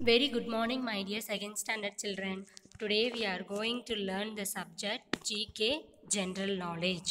Very good morning, my dear second standard children. Today we are going to learn the subject GK General Knowledge.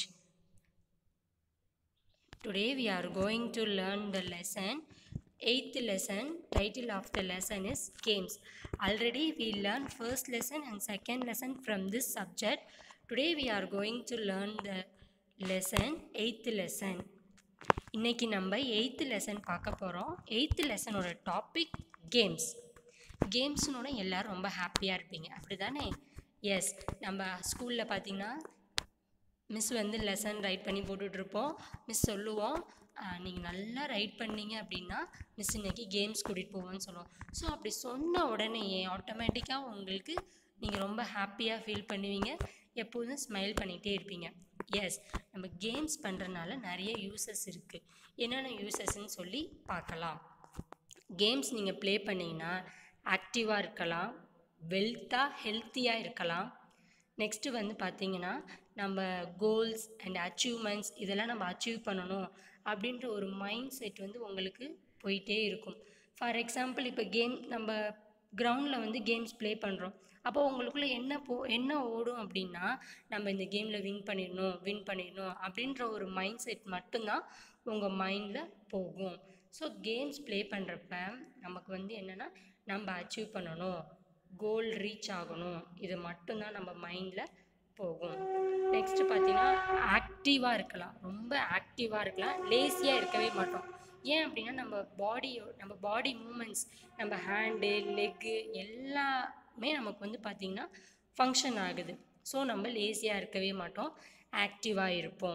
Today we are going to learn the lesson. Eighth lesson, title of the lesson is Games. Already we learned first lesson and second lesson from this subject. Today we are going to learn the lesson, eighth lesson. இன்னைக்கு நம்ம eighth lesson பார்க்க போகிறோம் eighth லெசனோட topic games கேம்ஸ்னோட எல்லோரும் ரொம்ப ஹாப்பியாக இருப்பீங்க அப்படி தானே எஸ் நம்ம ஸ்கூலில் பார்த்தீங்கன்னா மிஸ் வந்து லெசன் ரைட் பண்ணி போட்டுட்ருப்போம் மிஸ் சொல்லுவோம் நீங்கள் நல்லா ரைட் பண்ணீங்க அப்படின்னா மிஸ் இன்னைக்கு கேம்ஸ் கூட்டிகிட்டு போவோம்னு சொல்லுவோம் ஸோ அப்படி சொன்ன உடனேயே ஆட்டோமேட்டிக்காக உங்களுக்கு நீங்கள் ரொம்ப ஹாப்பியாக ஃபீல் பண்ணுவீங்க எப்போதும் ஸ்மைல் பண்ணிகிட்டே இருப்பீங்க எஸ் நம்ம கேம்ஸ் பண்ணுறதுனால நிறைய யூசஸ் இருக்குது என்னென்ன யூசஸ்ன்னு சொல்லி பார்க்கலாம் கேம்ஸ் நீங்கள் ப்ளே பண்ணிங்கன்னா ஆக்டிவாக இருக்கலாம் வெல்த்தாக ஹெல்த்தியாக இருக்கலாம் நெக்ஸ்ட்டு வந்து பார்த்தீங்கன்னா நம்ம கோல்ஸ் அண்ட் அச்சீவ்மெண்ட்ஸ் இதெல்லாம் நம்ம அச்சீவ் பண்ணணும் அப்படின்ற ஒரு மைண்ட் செட் வந்து உங்களுக்கு போயிட்டே இருக்கும் ஃபார் எக்ஸாம்பிள் இப்போ கேம் நம்ம கிரவுண்டில் வந்து கேம்ஸ் ப்ளே பண்ணுறோம் அப்போ உங்களுக்குள்ளே என்ன போ என்ன ஓடும் அப்படின்னா நம்ம இந்த கேமில் வின் பண்ணிடணும் வின் பண்ணிடணும் அப்படின்ற ஒரு மைண்ட் செட் மட்டும்தான் உங்கள் மைண்டில் போகும் ஸோ கேம்ஸ் ப்ளே பண்ணுறப்ப நமக்கு வந்து என்னென்னா நம்ம அச்சீவ் பண்ணணும் கோல் ரீச் ஆகணும் இது மட்டும்தான் நம்ம மைண்டில் போகும் நெக்ஸ்ட்டு பார்த்தீங்கன்னா ஆக்டிவாக இருக்கலாம் ரொம்ப ஆக்டிவாக இருக்கலாம் லேசியாக இருக்கவே மாட்டோம் ஏன் அப்படின்னா நம்ம பாடியோ நம்ம பாடி மூமெண்ட்ஸ் நம்ம ஹேண்டு லெக்கு எல்லாமே நமக்கு வந்து பார்த்திங்கன்னா ஃபங்க்ஷன் ஆகுது ஸோ நம்ம லேசியாக இருக்கவே மாட்டோம் ஆக்டிவாக இருப்போம்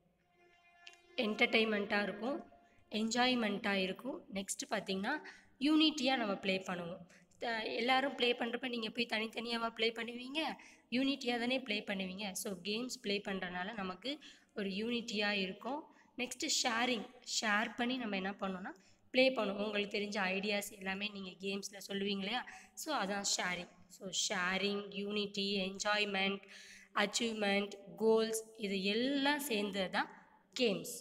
என்டர்டெயின்மெண்ட்டாக இருக்கும் என்ஜாய்மெண்ட்டாக இருக்கும் நெக்ஸ்ட்டு பார்த்திங்கன்னா யூனிட்டியாக நம்ம ப்ளே பண்ணுவோம் எல்லோரும் ப்ளே பண்ணுறப்ப நீங்கள் போய் தனித்தனியாக ப்ளே பண்ணுவீங்க யூனிட்டியாக தானே ப்ளே பண்ணுவீங்க ஸோ கேம்ஸ் ப்ளே பண்ணுறனால நமக்கு ஒரு யூனிட்டியாக இருக்கும் நெக்ஸ்ட்டு ஷேரிங் ஷேர் பண்ணி நம்ம என்ன பண்ணோன்னா ப்ளே பண்ணுவோம் உங்களுக்கு தெரிஞ்ச ஐடியாஸ் எல்லாமே நீங்கள் கேம்ஸில் சொல்லுவீங்க இல்லையா ஸோ அதான் sharing so sharing unity enjoyment achievement goals இது எல்லாம் சேர்ந்தது தான் கேம்ஸ்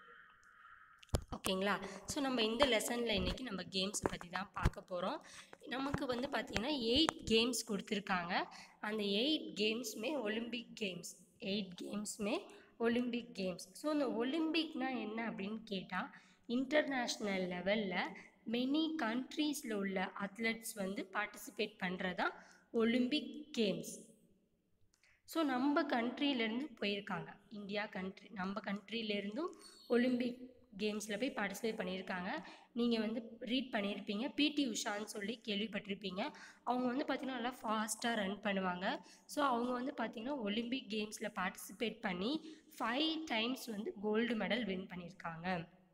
ஓகேங்களா ஸோ நம்ம இந்த லெசனில் இன்றைக்கி நம்ம கேம்ஸை பற்றி தான் பார்க்க போகிறோம் நமக்கு வந்து பார்த்திங்கன்னா எயிட் கேம்ஸ் கொடுத்துருக்காங்க அந்த எயிட் கேம்ஸுமே ஒலிம்பிக் கேம்ஸ் எயிட் கேம்ஸுமே ஒலிம்பிக் கேம்ஸ் ஸோ இந்த ஒலிம்பிக்னால் என்ன அப்படின்னு கேட்டால் இன்டர்நேஷ்னல் லெவலில் மெனி கண்ட்ரீஸில் உள்ள அத்லெட்ஸ் வந்து பார்ட்டிசிபேட் பண்ணுறது தான் ஒலிம்பிக் கேம்ஸ் ஸோ நம்ம கண்ட்ரிலேருந்து போயிருக்காங்க இந்தியா கண்ட்ரி நம்ம கண்ட்ரிலேருந்தும் ஒலிம்பிக் கேம்ஸில் போய் பார்ட்டிசிபேட் பண்ணியிருக்காங்க நீங்கள் வந்து ரீட் பண்ணியிருப்பீங்க பிடி உஷான்னு சொல்லி கேள்விப்பட்டிருப்பீங்க அவங்க வந்து பார்த்திங்கன்னா நல்லா ஃபாஸ்ட்டாக ரன் பண்ணுவாங்க ஸோ அவங்க வந்து பார்த்திங்கன்னா ஒலிம்பிக் கேம்ஸில் பார்ட்டிசிபேட் பண்ணி ஃபைவ் டைம்ஸ் வந்து கோல்டு மெடல் வின் பண்ணியிருக்காங்க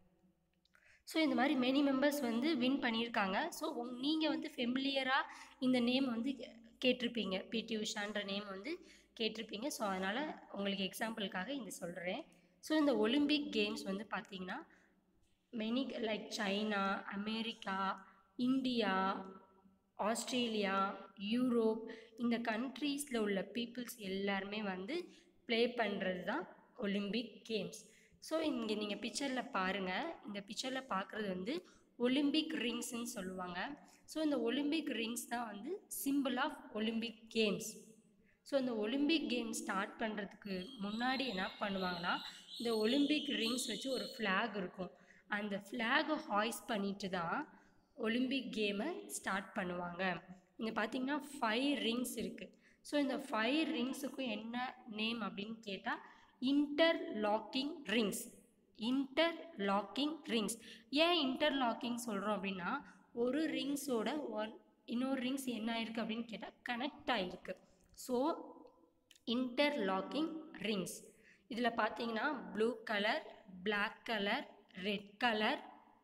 ஸோ இந்த மாதிரி மெனி மெம்பர்ஸ் வந்து வின் பண்ணியிருக்காங்க ஸோ உங் நீங்கள் வந்து ஃபெமிலியராக இந்த நேம் வந்து கேட்டிருப்பீங்க பிடி உஷான்ற நேம் வந்து கேட்டிருப்பீங்க ஸோ அதனால் உங்களுக்கு எக்ஸாம்பிளுக்காக இந்த சொல்கிறேன் ஸோ இந்த ஒலிம்பிக் கேம்ஸ் வந்து பார்த்திங்கன்னா many like China America India Australia Europe இந்த கண்ட்ரீஸில் உள்ள பீப்புள்ஸ் எல்லாருமே வந்து ப்ளே பண்ணுறது தான் ஒலிம்பிக் கேம்ஸ் ஸோ இங்கே நீங்கள் பிக்சரில் பாருங்கள் இந்த பிக்சரில் பார்க்குறது வந்து ஒலிம்பிக் ரிங்ஸ்ன்னு சொல்லுவாங்க ஸோ இந்த ஒலிம்பிக் ரிங்ஸ் தான் வந்து simple of Olympic games so இந்த ஒலிம்பிக் கேம் ஸ்டார்ட் பண்ணுறதுக்கு முன்னாடி என்ன பண்ணுவாங்கன்னா இந்த ஒலிம்பிக் ரிங்ஸ் வச்சு ஒரு ஃப்ளாக் இருக்கும் அந்த ஃப்ளாகை ஹாய்ஸ் பண்ணிட்டு தான் ஒலிம்பிக் கேமை ஸ்டார்ட் பண்ணுவாங்க இங்கே பார்த்தீங்கன்னா ஃபைவ் ரிங்ஸ் இருக்குது ஸோ இந்த ஃபைவ் ரிங்ஸுக்கும் என்ன நேம் அப்படின்னு கேட்டால் interlocking rings interlocking rings ஏன் இன்டர் லாக்கிங் சொல்கிறோம் அப்படின்னா ஒரு ரிங்ஸோட ஒன் இன்னொரு ரிங்ஸ் என்ன ஆயிருக்கு அப்படின்னு கேட்டால் கனெக்ட் ஆகிருக்கு ஸோ இன்டர்லாக்கிங் ரிங்ஸ் இதில் பார்த்தீங்கன்னா blue colour black colour red colour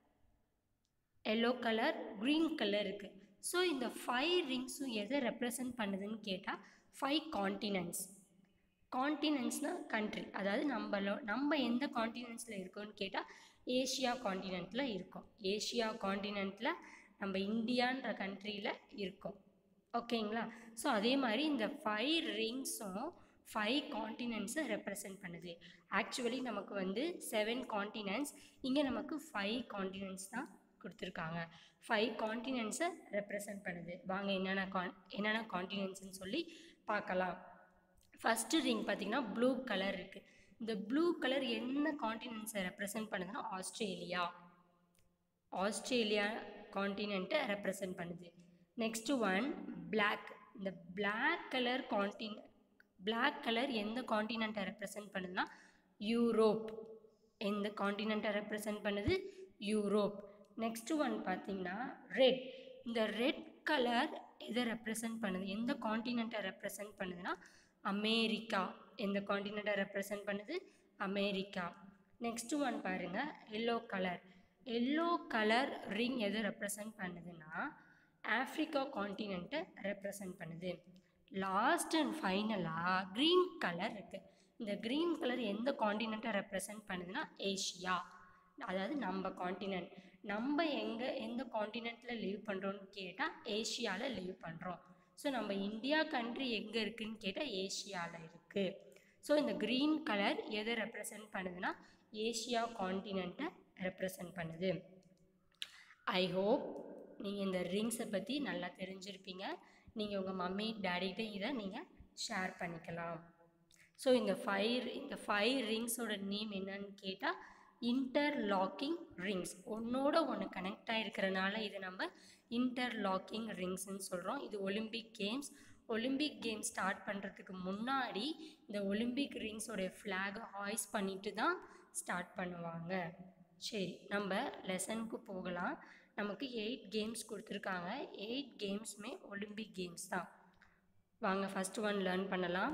yellow colour green colour இருக்குது ஸோ இந்த ஃபைவ் ரிங்ஸும் எதை ரெப்ரசன்ட் பண்ணுதுன்னு கேட்டால் ஃபைவ் காண்டினென்ட்ஸ் காண்டினென்ட்ஸ்னால் கண்ட்ரி அதாவது நம்மளோ நம்ம எந்த காண்டினென்ட்ஸில் இருக்கோம்னு கேட்டால் ஏஷியா காண்டினென்ட்டில் இருக்கோம் ஏஷியா காண்டினென்ட்டில் நம்ம இந்தியான்ற கண்ட்ரியில் இருக்கோம் ஓகேங்களா ஸோ அதே மாதிரி இந்த ஃபைவ் ரிங்ஸும் ஃபைவ் காண்டினென்ட்ஸை ரெப்ரசன்ட் பண்ணுது ஆக்சுவலி நமக்கு வந்து செவன் காண்டினென்ட்ஸ் இங்கே நமக்கு ஃபைவ் காண்டினென்ட்ஸ் தான் கொடுத்துருக்காங்க ஃபைவ் காண்டினென்ட்ஸை ரெப்ரசன்ட் பண்ணுது வாங்க என்னென்ன கான் என்னென்ன காண்டினென்ட்ஸ்னு சொல்லி பார்க்கலாம் ஃபஸ்ட்டு ரிங் பார்த்தீங்கன்னா ப்ளூ கலர் இருக்குது இந்த ப்ளூ கலர் என்ன காண்டினென்ட்ஸை ரெப்ரசன்ட் பண்ணுதுன்னா ஆஸ்திரேலியா ஆஸ்திரேலியா காண்டினென்ட்டை ரெப்ரசன்ட் பண்ணுது நெக்ஸ்ட் ஒன் பிளாக் இந்த பிளாக் கலர் காண்டின் பிளாக் கலர் எந்த காண்டினென்ட்டை ரெப்ரசன்ட் பண்ணுதுன்னா யூரோப் எந்த காண்டினென்ட்டை ரெப்ரசன்ட் பண்ணுது யூரோப் நெக்ஸ்ட் ஒன் பார்த்தீங்கன்னா ரெட் இந்த ரெட் கலர் எதை ரெப்ரசன்ட் பண்ணுது எந்த காண்டினென்ட்டை ரெப்ரசன்ட் பண்ணுதுன்னா அமெரிக்கா எந்த காண்டினென்ட்டை ரெப்ரசன்ட் பண்ணுது அமெரிக்கா நெக்ஸ்ட் ஒன் பாருங்கள் yellow colour yellow colour ring எதை ரெப்ரசன்ட் பண்ணுதுன்னா ஆஃப்ரிக்கா காண்டினென்ட்டை ரெப்ரசன்ட் பண்ணுது லாஸ்ட் அண்ட் ஃபைனலாக க்ரீன் கலர் இருக்குது இந்த க்ரீன் கலர் எந்த காண்டினென்ட்டை ரெப்ரசன்ட் பண்ணுதுன்னா ஏஷியா அதாவது நம்ம காண்டினென்ட் நம்ம எங்கே எந்த காண்டினென்ட்டில் லீவ் பண்ணுறோன்னு கேட்டால் ஏஷியாவில் லீவ் பண்ணுறோம் ஸோ நம்ம இந்தியா கண்ட்ரி எங்கே இருக்குதுன்னு கேட்டால் ஏஷியாவில் இருக்குது ஸோ இந்த க்ரீன் கலர் எதை ரெப்ரசன்ட் பண்ணுதுன்னா ஏஷியா காண்டினென்ட்டை ரெப்ரசன்ட் பண்ணுது ஐ ஹோப் நீங்கள் இந்த ரிங்ஸை பற்றி நல்லா தெரிஞ்சிருப்பீங்க நீங்கள் உங்கள் மம்மி டேடிகிட்ட இதை நீங்கள் ஷேர் பண்ணிக்கலாம் ஸோ இந்த ஃபைவ் இந்த ஃபைவ் ரிங்ஸோட நேம் என்னன்னு கேட்டால் இன்டர்லாக்கிங் ரிங்ஸ் ஒன்றோட ஒன்று கனெக்ட் ஆகிருக்கிறனால இது நம்ம இன்டர்லாக்கிங் ரிங்ஸ்ன்னு சொல்கிறோம் இது Olympic games Olympic games start பண்ணுறதுக்கு முன்னாடி இந்த ஒலிம்பிக் ரிங்ஸோடைய ஃப்ளாகை ஹாய்ஸ் பண்ணிட்டு தான் ஸ்டார்ட் பண்ணுவாங்க சரி நம்ம லெசனுக்கு போகலாம் நமக்கு எயிட் கேம்ஸ் கொடுத்துருக்காங்க எயிட் கேம்ஸுமே ஒலிம்பிக் கேம்ஸ் தான் வாங்க ஃபஸ்ட் ஒன் லேர்ன் பண்ணலாம்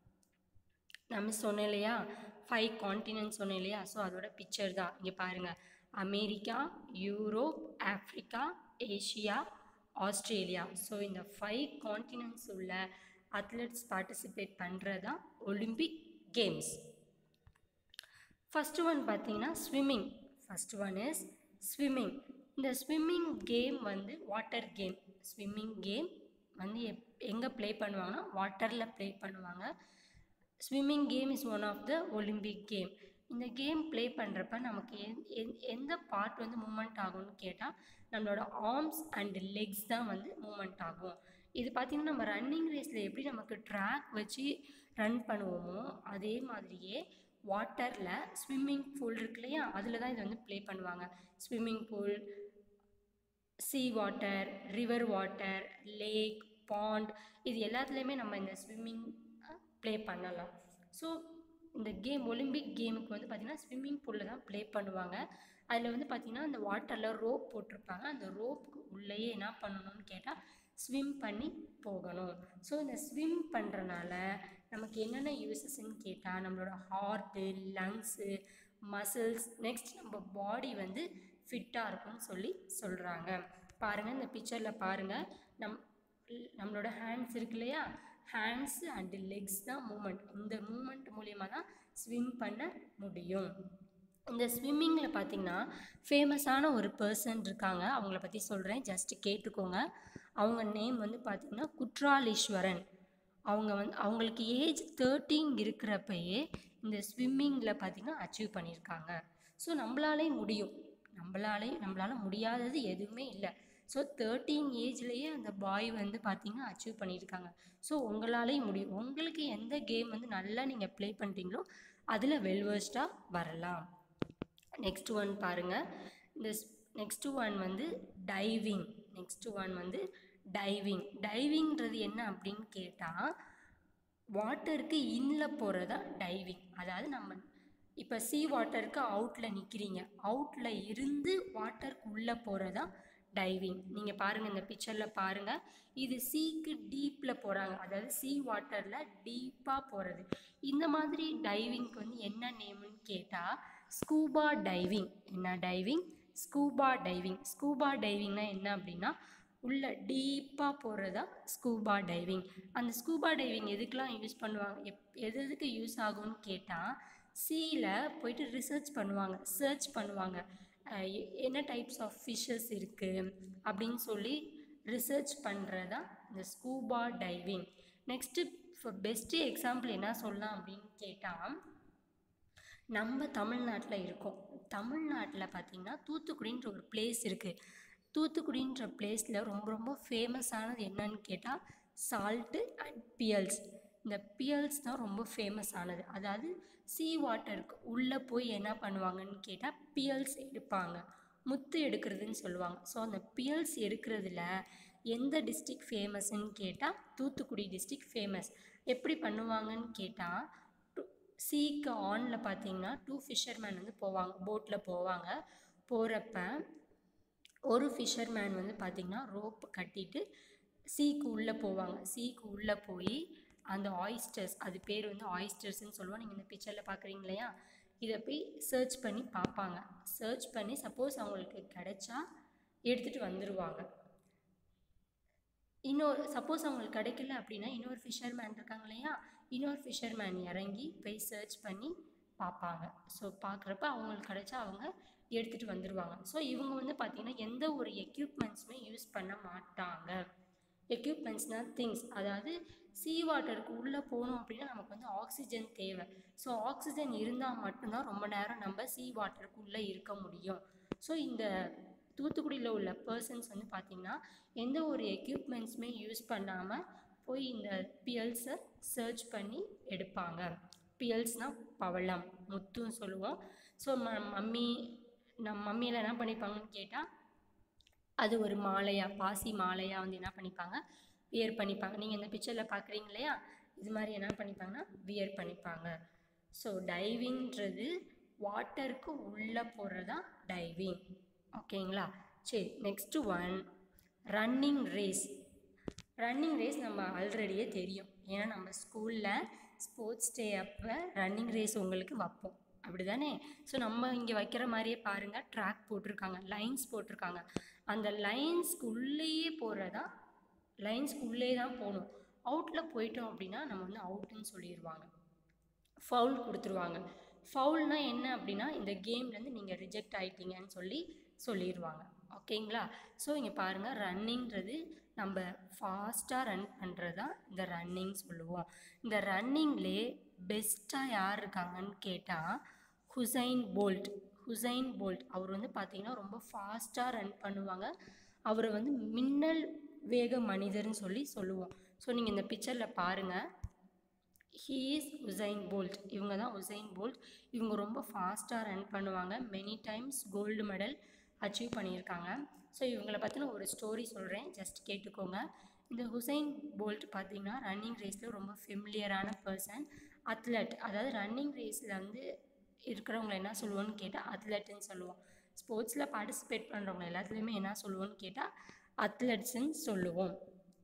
நம்ம சொன்னேன் இல்லையா ஃபைவ் காண்டினென்ட் சொன்னேன் இல்லையா ஸோ அதோட பிக்சர் தான் இங்கே பாருங்கள் America Europe Africa Asia Australia so இந்த ஃபைவ் காண்டினென்ட்ஸ் உள்ள அத்லெட்ஸ் பார்ட்டிசிபேட் பண்ணுறது தான் ஒலிம்பிக் கேம்ஸ் ஃபஸ்ட்டு ஒன் பார்த்தீங்கன்னா swimming first one is swimming இந்த ஸ்விம்மிங் கேம் வந்து வாட்டர் கேம் ஸ்விம்மிங் கேம் வந்து எப் எங்கே ப்ளே பண்ணுவாங்கன்னா வாட்டரில் ப்ளே பண்ணுவாங்க swimming game is one of the Olympic game இந்த கேம் ப்ளே பண்ணுறப்ப நமக்கு எந் எந்த பார்ட் வந்து மூமெண்ட் ஆகும்னு கேட்டால் நம்மளோட ஆர்ம்ஸ் அண்ட் லெக்ஸ் தான் வந்து மூமெண்ட் ஆகும் இது பார்த்திங்கன்னா நம்ம ரன்னிங் ரேஸில் எப்படி நமக்கு ட்ராக் வச்சு ரன் பண்ணுவோமோ அதே மாதிரியே வாட்டரில் ஸ்விம்மிங் பூல் இருக்கு இல்லையா அதில் தான் இது வந்து ப்ளே பண்ணுவாங்க swimming pool sea water river water lake pond இது எல்லாத்துலேயுமே நம்ம இந்த ஸ்விம்மிங் ப்ளே பண்ணலாம் ஸோ இந்த கேம் ஒலிம்பிக் கேமுக்கு வந்து பார்த்திங்கன்னா ஸ்விம்மிங் பூலில் தான் ப்ளே பண்ணுவாங்க அதில் வந்து பார்த்திங்கன்னா அந்த வாட்டரில் ரோப் போட்டிருப்பாங்க அந்த ரோப்புக்கு உள்ளேயே என்ன பண்ணணும்னு கேட்டால் ஸ்விம் பண்ணி போகணும் ஸோ இந்த ஸ்விம் பண்ணுறனால நமக்கு என்னென்ன யூசஸ்ன்னு கேட்டால் நம்மளோட ஹார்ட்டு லங்ஸு மசில்ஸ் நெக்ஸ்ட் நம்ம பாடி வந்து ஃபிட்டாக இருக்கும்னு சொல்லி சொல்கிறாங்க பாருங்கள் இந்த பிக்சரில் பாருங்கள் நம் நம்மளோட ஹேண்ட்ஸ் இருக்கு இல்லையா ஹேண்ட்ஸ் அண்டு லெக்ஸ் தான் மூமெண்ட் இந்த மூமெண்ட் மூலயமா தான் ஸ்விம் பண்ண முடியும் இந்த ஸ்விம்மிங்கில் பார்த்தீங்கன்னா ஃபேமஸான ஒரு பர்சன் இருக்காங்க அவங்கள பற்றி சொல்கிறேன் ஜஸ்ட் கேட்டுக்கோங்க அவங்க நேம் வந்து பார்த்திங்கன்னா குற்றாலீஸ்வரன் அவங்க வந்து அவங்களுக்கு ஏஜ் தேர்ட்டீன் இருக்கிறப்பயே இந்த ஸ்விம்மிங்கில் பார்த்திங்கன்னா அச்சீவ் பண்ணியிருக்காங்க ஸோ நம்மளாலே முடியும் நம்மளாலே நம்மளால் முடியாதது எதுவுமே இல்லை ஸோ தேர்ட்டீன் ஏஜ்லேயே அந்த பாய் வந்து பார்த்திங்கன்னா அச்சீவ் பண்ணியிருக்காங்க ஸோ உங்களாலேயும் முடியும் உங்களுக்கு எந்த கேம் வந்து நல்லா நீங்கள் ப்ளே பண்ணுறீங்களோ அதில் வெல்வர்ஸ்டாக வரலாம் நெக்ஸ்ட் ஒன் பாருங்கள் இந்த நெக்ஸ்ட் ஒன் வந்து டைவிங் நெக்ஸ்ட் ஒன் வந்து டைவிங் டைவிங்கிறது என்ன அப்படின்னு கேட்டால் வாட்டருக்கு இன்னில் போகிறதா டைவிங் அதாவது நம்ம இப்போ சீ வாட்டருக்கு அவுட்டில் நிற்கிறீங்க அவுட்டில் இருந்து வாட்டருக்கு உள்ளே போகிறதா டைவிங் நீங்கள் பாருங்கள் இந்த பிக்சரில் பாருங்கள் இது சீக்கு டீப்பில் போகிறாங்க அதாவது சீ வாட்டரில் டீப்பாக போகிறது இந்த மாதிரி டைவிங்க்கு வந்து என்ன நேம்னு கேட்டால் ஸ்கூபா டைவிங் என்ன டைவிங் ஸ்கூபா டைவிங் ஸ்கூபா டைவிங்னா என்ன அப்படின்னா உள்ள டீப்பாக போகிறதா ஸ்கூபா டைவிங் அந்த ஸ்கூபா டைவிங் எதுக்கெலாம் யூஸ் பண்ணுவாங்க எப் எது எதுக்கு யூஸ் ஆகும்னு கேட்டால் சீயில் போயிட்டு ரிசர்ச் பண்ணுவாங்க சர்ச் பண்ணுவாங்க அஹ் எ- என்ன டைப்ஸ் ஆஃப் ஃபிஷ்ஷஸ் இருக்குது அப்படின்னு சொல்லி ரிசர்ச் பண்ணுறதா இந்த ஸ்கூபா டைவிங் நெக்ஸ்ட்டு இப்போ பெஸ்ட்டு எக்ஸாம்பிள் என்ன சொல்லலாம் அப்படின்னு கேட்டால் நம்ம தமிழ்நாட்டில் இருக்கோம் தமிழ்நாட்டில் பார்த்தீங்கன்னா தூத்துக்குடின்ற ஒரு பிளேஸ் இருக்குது தூத்துக்குடின்ற பிளேஸில் ரொம்ப ரொம்ப ஃபேமஸானது என்னன்னு கேட்டால் சால்ட்டு அண்ட் பியல்ஸ் இந்த பியல்ஸ் தான் ரொம்ப ஃபேமஸ் ஆனது அதாவது சீ வாட்டருக்கு உள்ளே போய் என்ன பண்ணுவாங்கன்னு கேட்டால் பியல்ஸ் எடுப்பாங்க முத்து எடுக்கிறதுன்னு சொல்லுவாங்க ஸோ அந்த பியல்ஸ் எடுக்கிறதுல எந்த டிஸ்ட்ரிக் ஃபேமஸ்ன்னு கேட்டால் தூத்துக்குடி டிஸ்ட்ரிக் ஃபேமஸ் எப்படி பண்ணுவாங்கன்னு கேட்டால் சீக்கு ஆனில் பார்த்தீங்கன்னா டூ ஃபிஷர்மேன் வந்து போவாங்க போட்டில் போவாங்க போகிறப்ப ஒரு ஃபிஷர்மேன் வந்து பார்த்திங்கன்னா ரோப் கட்டிட்டு சீக்கு உள்ளே போவாங்க சீக்கு உள்ளே போய் அந்த ஆயிஸ்டர்ஸ் அது பேர் வந்து ஆயிஸ்டர்ஸ்னு சொல்லுவோம் நீங்கள் இந்த பிக்சரில் பார்க்குறீங்க இல்லையா இதை போய் சர்ச் பண்ணி பார்ப்பாங்க சர்ச் பண்ணி சப்போஸ் அவங்களுக்கு கிடைச்சா எடுத்துகிட்டு வந்துடுவாங்க இன்னொரு சப்போஸ் அவங்களுக்கு கிடைக்கல அப்படின்னா இன்னொரு ஃபிஷர்மேன் இருக்காங்க இல்லையா இன்னொரு ஃபிஷர்மேன் இறங்கி போய் சர்ச் பண்ணி பார்ப்பாங்க ஸோ பார்க்குறப்ப அவங்களுக்கு கிடைச்சா அவங்க எடுத்துகிட்டு வந்துடுவாங்க ஸோ இவங்க வந்து பார்த்திங்கன்னா எந்த ஒரு எக்யூப்மெண்ட்ஸுமே யூஸ் பண்ண மாட்டாங்க எக்யூப்மெண்ட்ஸ்னால் திங்ஸ் அதாவது சீ வாட்டருக்கு உள்ளே போகணும் அப்படின்னா நமக்கு வந்து ஆக்சிஜன் தேவை ஸோ ஆக்சிஜன் இருந்தால் மட்டும்தான் ரொம்ப நேரம் நம்ம சீ வாட்டருக்கு உள்ளே இருக்க முடியும் ஸோ இந்த தூத்துக்குடியில் உள்ள பர்சன்ஸ் வந்து பார்த்திங்கன்னா எந்த ஒரு எக்யூப்மெண்ட்ஸுமே யூஸ் பண்ணாமல் போய் இந்த பியல்ஸை சர்ச் பண்ணி எடுப்பாங்க பியல்ஸ்னால் பவளம் முத்துன்னு சொல்லுவோம் ஸோ ம மம்மி நம்ம மம்மியில் என்ன பண்ணிப்பாங்கன்னு கேட்டால் அது ஒரு மாலையாக பாசி மாலையாக வந்து என்ன பண்ணிப்பாங்க வியர் பண்ணிப்பாங்க நீங்கள் இந்த பிக்சரில் பார்க்குறீங்க இல்லையா இது மாதிரி என்ன பண்ணிப்பாங்கன்னா வியர் பண்ணிப்பாங்க ஸோ டைவிங்கிறது வாட்டருக்கு உள்ளே போகிறது தான் டைவிங் ஓகேங்களா சரி next one running race running race நம்ம ஆல்ரெடியே தெரியும் ஏன்னா நம்ம ஸ்கூலில் ஸ்போர்ட்ஸ் டே அப்போ ரன்னிங் ரேஸ் உங்களுக்கு வைப்போம் அப்படி தானே ஸோ நம்ம இங்கே வைக்கிற மாதிரியே பாருங்கள் ட்ராக் போட்டிருக்காங்க லைன்ஸ் போட்டிருக்காங்க அந்த லைன்ஸ்க்கு உள்ளேயே போகிறதா லைன்ஸ்க்கு உள்ளே தான் போகணும் அவுட்டில் போயிட்டோம் அப்படின்னா நம்ம வந்து அவுட்டுன்னு சொல்லிடுவாங்க ஃபவுல் கொடுத்துருவாங்க ஃபவுல்னா என்ன அப்படின்னா இந்த கேம்லேருந்து நீங்கள் ரிஜெக்ட் ஆகிட்டீங்கன்னு சொல்லி சொல்லிடுவாங்க ஓகேங்களா ஸோ இங்கே பாருங்கள் ரன்னிங்கிறது நம்ம ஃபாஸ்ட்டாக ரன் பண்ணுறது தான் இந்த ரன்னிங் சொல்லுவோம் இந்த ரன்னிங்லே பெஸ்ட்டாக யார் இருக்காங்கன்னு கேட்டால் ஹுசைன் போல்ட் ஹுசைன் போல்ட் அவர் வந்து பார்த்திங்கன்னா ரொம்ப ஃபாஸ்ட்டாக ரன் பண்ணுவாங்க அவரை வந்து மின்னல் வேக மனிதர்னு சொல்லி சொல்லுவோம் ஸோ நீங்கள் இந்த பிக்சரில் பாருங்கள் ஹீ இஸ் உசைன் போல்ட் இவங்க தான் உசைன் போல்ட் இவங்க ரொம்ப ஃபாஸ்ட்டாக ரன் பண்ணுவாங்க many times gold medal achieve பண்ணியிருக்காங்க ஸோ இவங்கள பற்றின ஒரு ஸ்டோரி சொல்கிறேன் ஜஸ்ட் கேட்டுக்கோங்க இந்த ஹுசைன் போல்ட் பார்த்திங்கன்னா ரன்னிங் ரேஸில் ரொம்ப ஃபெமிலியரான பர்சன் அத்லட் அதாவது ரன்னிங் ரேஸில் வந்து இருக்கிறவங்கள என்ன சொல்லுவோன்னு கேட்டால் அத்லெட்டுன்னு சொல்லுவோம் ஸ்போர்ட்ஸில் பார்ட்டிசிபேட் பண்ணுறவங்க எல்லாத்துலேயுமே என்ன சொல்லுவோன்னு கேட்டால் அத்லெட்ஸுன்னு சொல்லுவோம்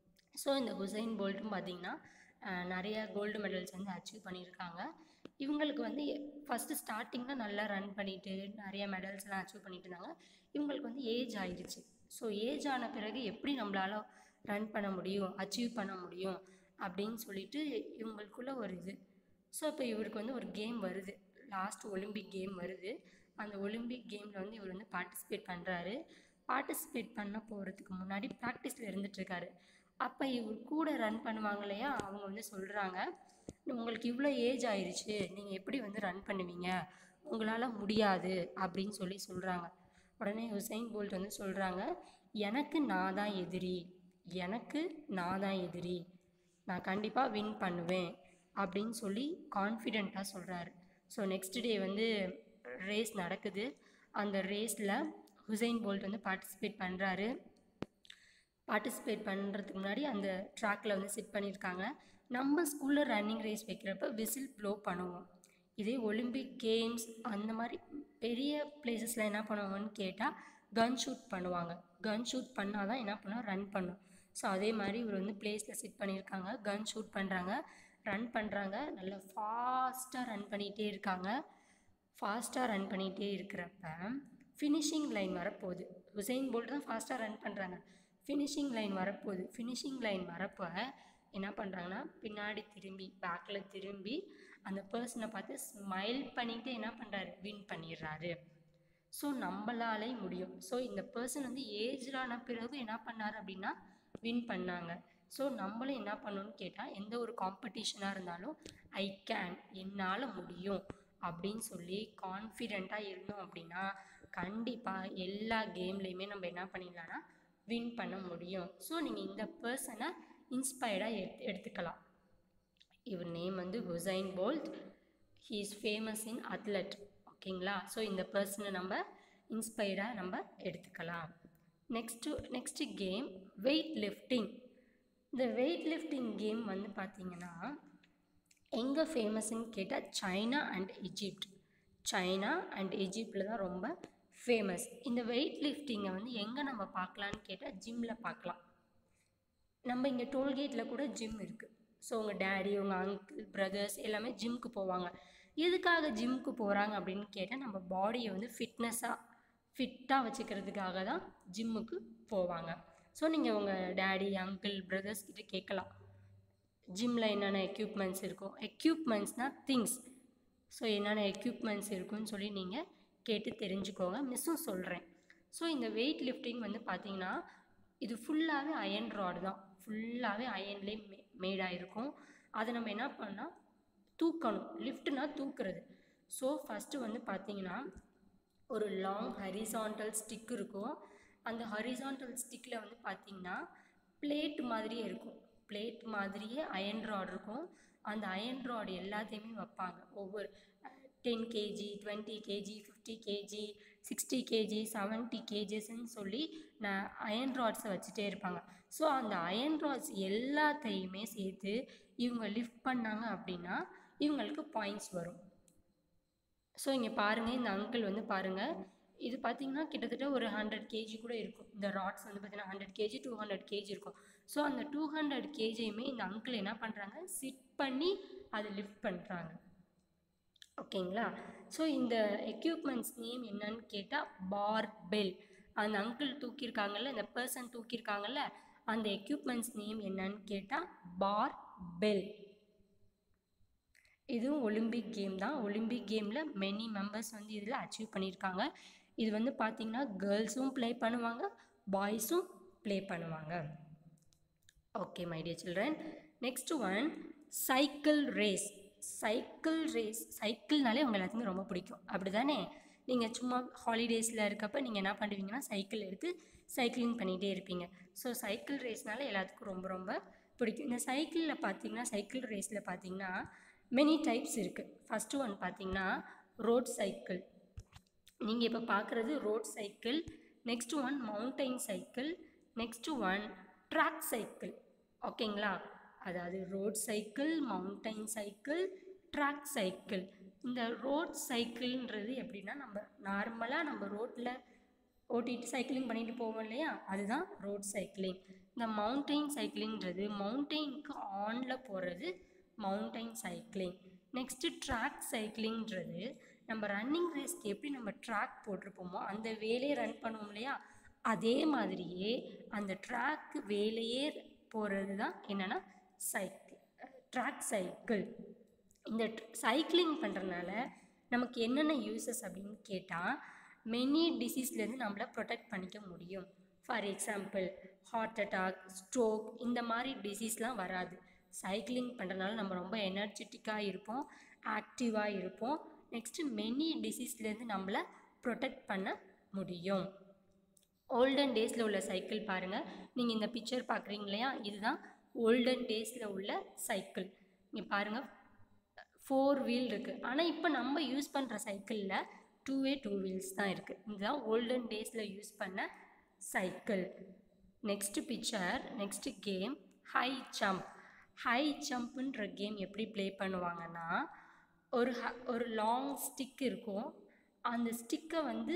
ஸோ இந்த ஹுசைன் போல்ட்டும் பார்த்திங்கன்னா நிறைய கோல்டு மெடல்ஸ் வந்து அச்சீவ் பண்ணியிருக்காங்க இவங்களுக்கு வந்து ஃபஸ்ட்டு ஸ்டார்டிங்கில் நல்லா ரன் பண்ணிவிட்டு நிறைய மெடல்ஸ்லாம் அச்சீவ் பண்ணிட்டு இருந்தாங்க இவங்களுக்கு வந்து ஏஜ் ஆயிடுச்சு ஸோ ஏஜ் ஆன பிறகு எப்படி நம்மளால் ரன் பண்ண முடியும் அச்சீவ் பண்ண முடியும் அப்படின்னு சொல்லிட்டு இவங்களுக்குள்ள ஒரு இது ஸோ இப்போ இவருக்கு வந்து ஒரு கேம் வருது லாஸ்ட் ஒலிம்பிக் கேம் வருது அந்த ஒலிம்பிக் கேமில் வந்து இவர் வந்து பார்ட்டிசிபேட் பண்ணுறாரு பார்ட்டிசிபேட் பண்ண போகிறதுக்கு முன்னாடி ப்ராக்டிஸில் இருந்துகிட்ருக்காரு அப்போ இவர் கூட ரன் பண்ணுவாங்க இல்லையா அவங்க வந்து சொல்கிறாங்க உங்களுக்கு இவ்வளோ ஏஜ் ஆயிடுச்சு நீங்கள் எப்படி வந்து ரன் பண்ணுவீங்க உங்களால் முடியாது அப்படின்னு சொல்லி சொல்கிறாங்க உடனே ஹுசைன் போல்ட் வந்து சொல்கிறாங்க எனக்கு நான் தான் எதிரி எனக்கு நான் தான் எதிரி நான் கண்டிப்பாக வின் பண்ணுவேன் அப்படின்னு சொல்லி கான்ஃபிடெண்ட்டாக சொல்கிறாரு ஸோ நெக்ஸ்ட் டே வந்து ரேஸ் நடக்குது அந்த ரேஸில் ஹுசைன் போல்ட் வந்து பார்ட்டிசிபேட் பண்ணுறாரு பார்ட்டிசிபேட் பண்ணுறதுக்கு முன்னாடி அந்த ட்ராக்கில் வந்து செட் பண்ணியிருக்காங்க நம்ம ஸ்கூலில் ரன்னிங் ரேஸ் வைக்கிறப்ப விசில் ப்ளோ பண்ணுவோம் இதே ஒலிம்பிக் கேம்ஸ் அந்த மாதிரி பெரிய பிளேசஸில் என்ன பண்ணுவாங்கன்னு கேட்டால் கன் ஷூட் பண்ணுவாங்க கன் ஷூட் பண்ணால் தான் என்ன பண்ணுவோம் ரன் பண்ணும் ஸோ அதே மாதிரி இவர் வந்து பிளேஸில் செட் பண்ணியிருக்காங்க கன் ஷூட் பண்ணுறாங்க ரன் பண்ணுறாங்க நல்லா ஃபாஸ்ட்டாக ரன் பண்ணிகிட்டே இருக்காங்க ஃபாஸ்ட்டாக ரன் பண்ணிகிட்டே இருக்கிறப்ப ஃபினிஷிங் லைன் வரப்போகுது ஹுசைன் போல்ட் தான் ஃபாஸ்ட்டாக ரன் பண்ணுறாங்க ஃபினிஷிங் லைன் வரப்போகுது ஃபினிஷிங் லைன் வரப்போ என்ன பண்ணுறாங்கன்னா பின்னாடி திரும்பி பேக்கில் திரும்பி அந்த பர்சனை பார்த்து ஸ்மைல் பண்ணிட்டு என்ன பண்ணுறாரு வின் பண்ணிடுறாரு ஸோ நம்மளாலே முடியும் ஸோ இந்த பர்சன் வந்து ஏஜ்லான பிறகு என்ன பண்ணார் அப்படின்னா வின் பண்ணாங்க ஸோ நம்மளும் என்ன பண்ணணும்னு கேட்டால் எந்த ஒரு காம்படிஷனாக இருந்தாலும் ஐ கேன் என்னால் முடியும் அப்படின்னு சொல்லி கான்ஃபிடெண்ட்டாக இருந்தோம் அப்படின்னா கண்டிப்பாக எல்லா கேம்லேயுமே நம்ம என்ன பண்ணிடலாம்னா வின் பண்ண முடியும் ஸோ நீங்கள் இந்த பர்சனை இன்ஸ்பயர்டாக எடு எடுத்துக்கலாம் இவர் நேம் வந்து Usain Bolt he is famous in athlete ஓகேங்களா ஸோ இந்த பர்சனை நம்ம இன்ஸ்பயர்டாக நம்ம எடுத்துக்கலாம் next next game weight lifting இந்த வெயிட் லிஃப்டிங் கேம் வந்து பார்த்தீங்கன்னா எங்கே ஃபேமஸ்ன்னு கேட்டால் China and Egypt China and எஜிப்டில் தான் ரொம்ப ஃபேமஸ் இந்த வெயிட் லிஃப்டிங்கை வந்து எங்கே நம்ம பார்க்கலான்னு கேட்டால் ஜிம்மில் பார்க்கலாம் நம்ம இங்கே டோல்கேட்டில் கூட ஜிம் இருக்குது ஸோ உங்கள் டேடி உங்கள் அங்கிள் பிரதர்ஸ் எல்லாமே ஜிம்முக்கு போவாங்க எதுக்காக ஜிம்முக்கு போகிறாங்க அப்படின்னு கேட்டால் நம்ம பாடியை வந்து ஃபிட்னஸாக ஃபிட்டாக வச்சுக்கிறதுக்காக தான் ஜிம்முக்கு போவாங்க ஸோ நீங்கள் உங்கள் டேடி அங்கிள் பிரதர்ஸ் கிட்ட கேட்கலாம் ஜிம்மில் என்னென்ன எக்யூப்மெண்ட்ஸ் இருக்கும் எக்யூப்மெண்ட்ஸ்னால் திங்ஸ் ஸோ என்னென்ன எக்யூப்மெண்ட்ஸ் இருக்குன்னு சொல்லி நீங்கள் கேட்டு தெரிஞ்சுக்கோங்க மிஸ்ஸும் சொல்கிறேன் ஸோ இந்த வெயிட் லிஃப்டிங் வந்து பார்த்தீங்கன்னா இது ஃபுல்லாகவே அயன் ராடு தான் ஃபுல்லாகவே அயன்லேயே மே மேடாக இருக்கும் அதை நம்ம என்ன பண்ணால் தூக்கணும் லிஃப்ட்னா தூக்குறது ஸோ ஃபஸ்ட்டு வந்து பார்த்தீங்கன்னா ஒரு லாங் ஹரிசாண்டல் ஸ்டிக் இருக்கும் அந்த ஹரிசாண்டல் ஸ்டிக்கில் வந்து பார்த்தீங்கன்னா பிளேட் மாதிரியே இருக்கும் பிளேட் மாதிரியே அயன் ராட் இருக்கும் அந்த அயன் ராட் எல்லாத்தையுமே வைப்பாங்க ஒவ்வொரு ten KG twenty KG fifty KG sixty KG seventy கேஜிஸ்ன்னு சொல்லி நான் அயன் ராட்ஸை வச்சுட்டே இருப்பாங்க ஸோ அந்த அயன் ராட்ஸ் எல்லாத்தையுமே சேர்த்து இவங்க லிஃப்ட் பண்ணாங்க அப்படின்னா இவங்களுக்கு பாயிண்ட்ஸ் வரும் ஸோ இங்கே பாருங்கள் இந்த அங்கிள் வந்து பாருங்கள் இது பார்த்தீங்கன்னா கிட்டத்தட்ட ஒரு ஹண்ட்ரட் கேஜி கூட இருக்கும் இந்த ராட்ஸ் வந்து பார்த்தீங்கன்னா hundred KG two hundred KG இருக்கும் ஸோ அந்த டூ ஹண்ட்ரட் கேஜியுமே இந்த அங்கிள் என்ன பண்ணுறாங்க சிட் பண்ணி அதை லிஃப்ட் பண்ணுறாங்க ஓகேங்களா ஸோ இந்த எக்யூப்மெண்ட்ஸ் நேம் என்னன்னு கேட்டால் பார் பெல் அந்த அங்கிள் தூக்கியிருக்காங்கல்ல இந்த பர்சன் தூக்கியிருக்காங்கல்ல அந்த எக்யூப்மெண்ட்ஸ் நேம் என்னன்னு கேட்டால் பார் பெல் இதுவும் ஒலிம்பிக் கேம் தான் ஒலிம்பிக் கேமில் மெனி மெம்பர்ஸ் வந்து இதில் அச்சீவ் பண்ணியிருக்காங்க இது வந்து பார்த்திங்கன்னா கேர்ள்ஸும் ப்ளே பண்ணுவாங்க பாய்ஸும் ப்ளே பண்ணுவாங்க okay my dear children next one cycle race cycle race சைக்கிள்னாலே உங்கள் எல்லாத்துக்குமே ரொம்ப பிடிக்கும் அப்படி தானே நீங்கள் சும்மா ஹாலிடேஸில் இருக்கப்ப நீங்கள் என்ன பண்ணுவீங்கன்னா சைக்கிள் எடுத்து சைக்கிளிங் பண்ணிகிட்டே இருப்பீங்க ஸோ சைக்கிள் ரேஸ்னால எல்லாத்துக்கும் ரொம்ப ரொம்ப பிடிக்கும் இந்த சைக்கிளில் பார்த்தீங்கன்னா சைக்கிள் ரேஸில் பார்த்தீங்கன்னா மெனி டைப்ஸ் இருக்குது ஃபஸ்ட்டு ஒன் பார்த்தீங்கன்னா ரோட் சைக்கிள் நீங்கள் இப்போ பார்க்குறது road cycle next one mountain cycle next one track cycle ஓகேங்களா அதாவது road cycle mountain cycle track cycle இந்த ரோட் சைக்கிள்ன்றது எப்படின்னா நம்ம நார்மலாக நம்ம ரோட்டில் ஓட்டிட்டு சைக்கிளிங் பண்ணிட்டு போவோம் இல்லையா அதுதான் ரோட் சைக்கிளிங் இந்த மவுண்டைன் சைக்கிளிங்கிறது மவுண்டெயினுக்கு ஆனில் போகிறது மவுண்டைன் சைக்கிளிங் நெக்ஸ்ட்டு ட்ராக் சைக்கிளிங்கிறது நம்ம ரன்னிங் ரேஸ்க்கு எப்படி நம்ம ட்ராக் போட்டிருப்போமோ அந்த வேலையை ரன் பண்ணுவோம் இல்லையா அதே மாதிரியே அந்த ட்ராக் வேலையே போகிறது தான் என்னென்னா சைக்கிள் ட்ராக் சைக்கிள் இந்த சைக்கிளிங் பண்ணுறதுனால நமக்கு என்னென்ன யூசஸ் அப்படின்னு கேட்டால் மெனி டிசீஸ்லேருந்து நம்மளை ப்ரொடெக்ட் பண்ணிக்க முடியும் for example heart attack stroke இந்த மாதிரி டிசீஸ்லாம் வராது சைக்கிளிங் பண்ணுறதுனால நம்ம ரொம்ப எனர்ஜெட்டிக்காக இருப்போம் ஆக்டிவாக இருப்போம் நெக்ஸ்ட்டு மெனி டிசீஸ்லேருந்து நம்மளை ப்ரொடெக்ட் பண்ண முடியும் ஓல்டன் டேஸில் உள்ள சைக்கிள் பாருங்கள் நீங்கள் இந்த பிக்சர் பார்க்குறீங்க இல்லையா இதுதான் ஓல்டன் டேஸில் உள்ள சைக்கிள் இங்கே பாருங்கள் ஃபோர் வீல் இருக்குது ஆனால் இப்போ நம்ம யூஸ் பண்ணுற சைக்கிளில் டூ வே டூ வீல்ஸ் தான் இருக்குது இதுதான் ஓல்டன் டேஸில் யூஸ் பண்ண cycle next picture next game high jump high ஜம்ப்புன்ற கேம் எப்படி ப்ளே பண்ணுவாங்கன்னா ஒரு ஹ ஒரு லாங் ஸ்டிக் இருக்கும் அந்த ஸ்டிக்கை வந்து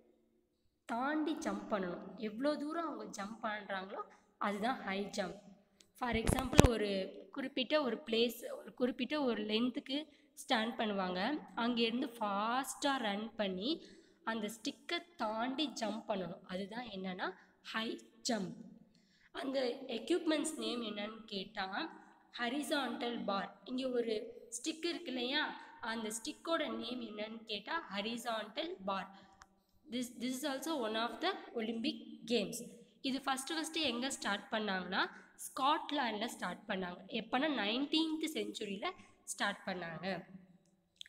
தாண்டி ஜம்ப் பண்ணணும் எவ்வளோ தூரம் அவங்க ஜம்ப் பண்ணுறாங்களோ அதுதான் ஹை ஜம்ப் ஃபார் எக்ஸாம்பிள் ஒரு குறிப்பிட்ட ஒரு பிளேஸ் ஒரு குறிப்பிட்ட ஒரு லென்த்துக்கு ஸ்டாண்ட் பண்ணுவாங்க அங்கேருந்து ஃபாஸ்ட்டாக ரன் பண்ணி அந்த ஸ்டிக்கை தாண்டி ஜம்ப் பண்ணணும் அதுதான் என்னென்னா ஹை ஜம்ப் அந்த எக்யூப்மெண்ட்ஸ் நேம் என்னன்னு கேட்டால் ஹரிசாண்டல் பார் இங்கே ஒரு ஸ்டிக் இருக்கு இல்லையா அந்த ஸ்டிக்கோட நேம் என்னன்னு கேட்டால் horizontal bar this this is also one of the Olympic games இது ஃபஸ்ட்டு ஃபஸ்ட்டு எங்கே ஸ்டார்ட் பண்ணாங்கன்னா ஸ்காட்லாண்டில் ஸ்டார்ட் பண்ணாங்க எப்போனா நைன்டீன்த் செஞ்சுரியில் ஸ்டார்ட் பண்ணாங்க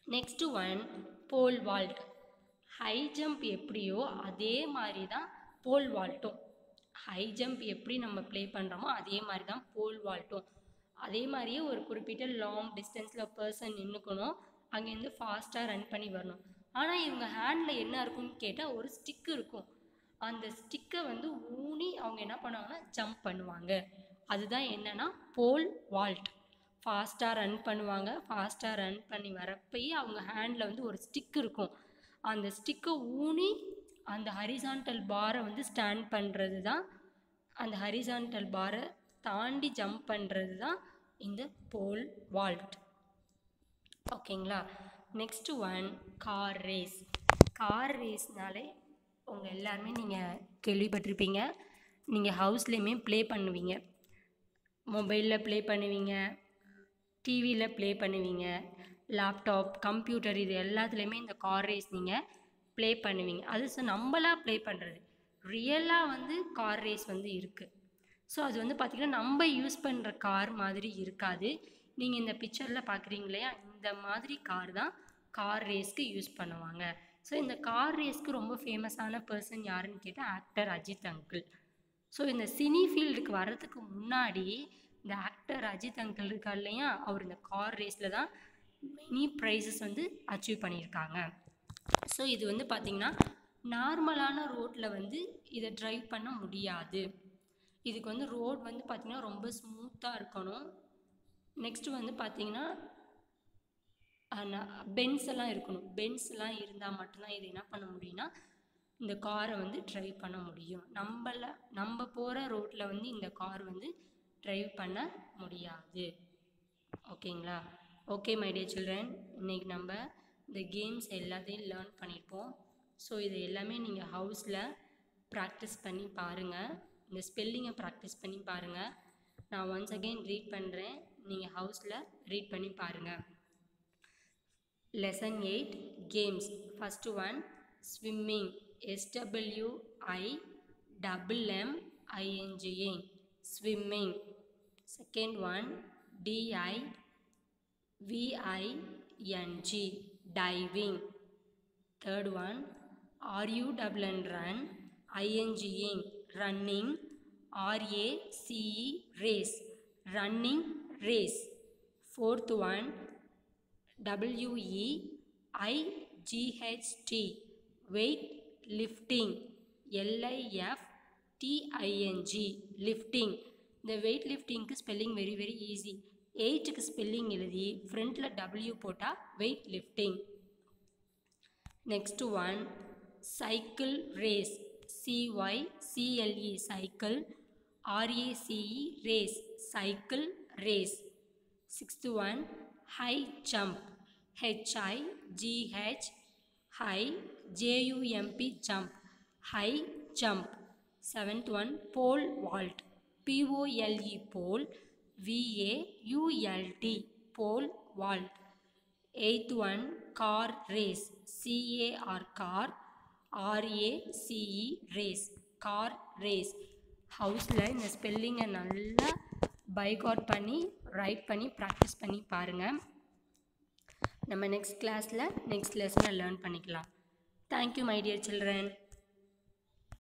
next one pole vault high jump எப்படியோ அதே மாதிரி தான் போல் வால்ட்டும் ஹை ஜம்ப் எப்படி நம்ம ப்ளே பண்ணுறோமோ அதே மாதிரி தான் போல் வால்ட்டும் அதே மாதிரியே ஒரு குறிப்பிட்ட லாங் டிஸ்டன்ஸில் பர்சன் நின்றுக்கணும் அங்கேருந்து ஃபாஸ்ட்டாக ரன் பண்ணி வரணும் ஆனால் இவங்க ஹேண்டில் என்ன இருக்கும்னு கேட்டால் ஒரு ஸ்டிக் இருக்கும் அந்த ஸ்டிக்கை வந்து ஊனி அவங்க என்ன பண்ணுவாங்கன்னா ஜம்ப் பண்ணுவாங்க அதுதான் என்னன்னா போல் வால்ட் ஃபாஸ்ட்டாக ரன் பண்ணுவாங்க ஃபாஸ்ட்டாக ரன் பண்ணி வரப்பயே அவங்க ஹேண்டில் வந்து ஒரு ஸ்டிக் இருக்கும் அந்த ஸ்டிக்கை ஊனி அந்த ஹரிசான்டல் பாரை வந்து ஸ்டாண்ட் பண்ணுறது தான் அந்த ஹரிசான்டல் பாரை தாண்டி ஜம்ப் பண்ணுறது தான் இந்த போல் வால்ட் ஓகேங்களா next one car race car ரேஸ்னாலே உங்கள் எல்லாருமே நீங்கள் கேள்விப்பட்டிருப்பீங்க நீங்கள் ஹவுஸ்லேயுமே ப்ளே பண்ணுவீங்க மொபைலில் ப்ளே பண்ணுவீங்க டிவியில் ப்ளே பண்ணுவீங்க லேப்டாப் கம்ப்யூட்டர் இது எல்லாத்துலேயுமே இந்த கார் ரேஸ் நீங்கள் ப்ளே பண்ணுவீங்க அது ஸோ நம்மளாக ப்ளே பண்ணுறது ரியலாக வந்து கார் ரேஸ் வந்து இருக்குது ஸோ அது வந்து பார்த்திங்கன்னா நம்ம யூஸ் பண்ணுற கார் மாதிரி இருக்காது நீங்கள் இந்த பிக்சரில் பார்க்குறீங்க இல்லையா இந்த மாதிரி கார் தான் கார் ரேஸ்க்கு யூஸ் பண்ணுவாங்க ஸோ இந்த கார் ரேஸ்க்கு ரொம்ப ஃபேமஸான பர்சன் யாருன்னு கேட்டால் ஆக்டர் அஜித் அங்கிள் ஸோ இந்த சினி ஃபீல்டுக்கு வர்றதுக்கு முன்னாடி இந்த ஆக்டர் அஜித் அங்கிள் இருக்கார் இல்லையா அவர் இந்த கார் ரேஸில் தான் மெனி ப்ரைஸஸ் வந்து அச்சீவ் பண்ணியிருக்காங்க ஸோ இது வந்து பார்த்திங்கன்னா நார்மலான ரோட்டில் வந்து இதை ட்ரைவ் பண்ண முடியாது இதுக்கு வந்து ரோட் வந்து பார்த்திங்கன்னா ரொம்ப ஸ்மூத்தாக இருக்கணும் நெக்ஸ்ட்டு வந்து பார்த்திங்கன்னா பென்ஸ் எல்லாம் இருக்கணும் பென்ஸ் எல்லாம் இருந்தால் மட்டும்தான் இது என்ன பண்ண முடியும்னா இந்த காரை வந்து ட்ரைவ் பண்ண முடியும் நம்மள நம்ம போகிற ரோட்டில் வந்து இந்த கார் வந்து ட்ரைவ் பண்ண முடியாது ஓகேங்களா ஓகே மை டியர் சில்ட்ரன் இன்றைக்கி நம்ம இந்த கேம்ஸ் எல்லாத்தையும் லேர்ன் பண்ணியிருப்போம் ஸோ இது எல்லாமே நீங்கள் ஹவுஸில் ப்ராக்டிஸ் பண்ணி பாருங்கள் இந்த ஸ்பெல்லிங்கை ப்ராக்டிஸ் பண்ணி பாருங்கள் நான் ஒன்ஸ் அகெயின் ரீட் பண்ணுறேன் நீங்கள் ஹவுஸில் ரீட் பண்ணி பாருங்கள் lesson eight games first one swimming S W I double M I N G A swimming second one D I V I N G diving third one R U double N run I N G A running R A C E race running race fourth one W E I G H T weight lifting L I F T I N G lifting இந்த weight லிஃப்டிங்க்கு spelling very very easy எயிட்டுக்கு spelling எழுதி ஃப்ரண்ட்டில் W போட்டால் weight lifting next one cycle race C Y C L E cycle R A C E race cycle race sixth one high jump H I GH high J U M P jump high jump seventh one pole vault P O L E pole V A U L T pole vault eighth one car race C A R car R A C E race car race ஹவுஸில் இந்த ஸ்பெல்லிங்கை நல்லா by heart பண்ணி write பண்ணி practice பண்ணி பாருங்கள் நம்ம next கிளாஸில் நெக்ஸ்ட் லெசனை லேர்ன் பண்ணிக்கலாம் தேங்க்யூ மை டியர் சில்ட்ரன்